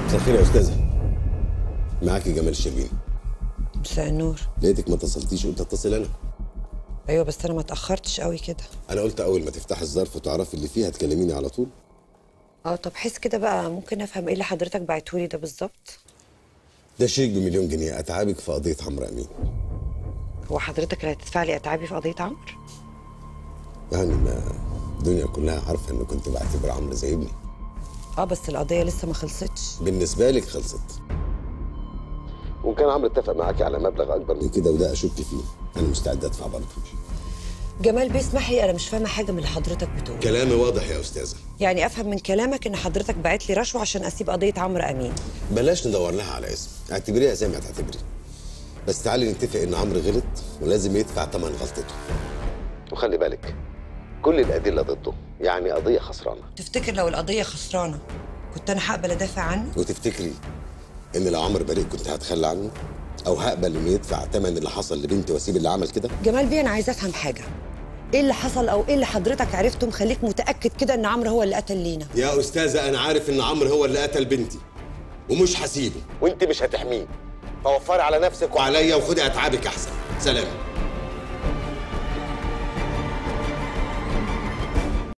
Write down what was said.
مساء الخير يا استاذه معاكي جمال الشربيني مساء النور لقيتك ما اتصلتيش قلت اتصل انا ايوه بس انا ما اتاخرتش قوي كده انا قلت اول ما تفتحي الظرف وتعرفي اللي فيه هتكلميني على طول اه طب حس كده بقى ممكن افهم ايه اللي حضرتك بعتهولي ده بالظبط ده شيك بمليون جنيه اتعابك في قضيه عمرو امين هو حضرتك اللي هتدفع لي اتعابي في قضيه عمرو يعني ما الدنيا كلها عارفه ان كنت بعتبر عمرو زي ابني اه بس القضيه لسه ما خلصتش بالنسبه لك خلصت وكان عمرو اتفق معاكي على مبلغ اكبر من كده وده اشك فيه انا مستعد ادفع برضه جمال بيسمح لي انا مش فاهمه حاجه من اللي حضرتك بتقوله كلامي واضح يا استاذه يعني افهم من كلامك ان حضرتك بعت لي رشوه عشان اسيب قضيه عمرو امين بلاش ندور لها على اسم اعتبريها زي ما تعتبري بس تعالي نتفق ان عمرو غلط ولازم يدفع ثمن غلطته وخلي بالك كل الادله ضده يعني قضيه خسرانه تفتكر لو القضيه خسرانه كنت انا هقبل ادافع عنه وتفتكري ان لو عمرو بريء كنت هتخلى عنه او هقبل انه يدفع ثمن اللي حصل لبنتي واسيب اللي عمل كده جمال بيه انا عايزه افهم حاجه ايه اللي حصل او ايه اللي حضرتك عرفته مخليك متاكد كده ان عمرو هو اللي قتل لينا يا استاذه انا عارف ان عمرو هو اللي قتل بنتي ومش هسيبه وانت مش هتحميه فوفري على نفسك وعليا وخدي اتعابك احسن سلام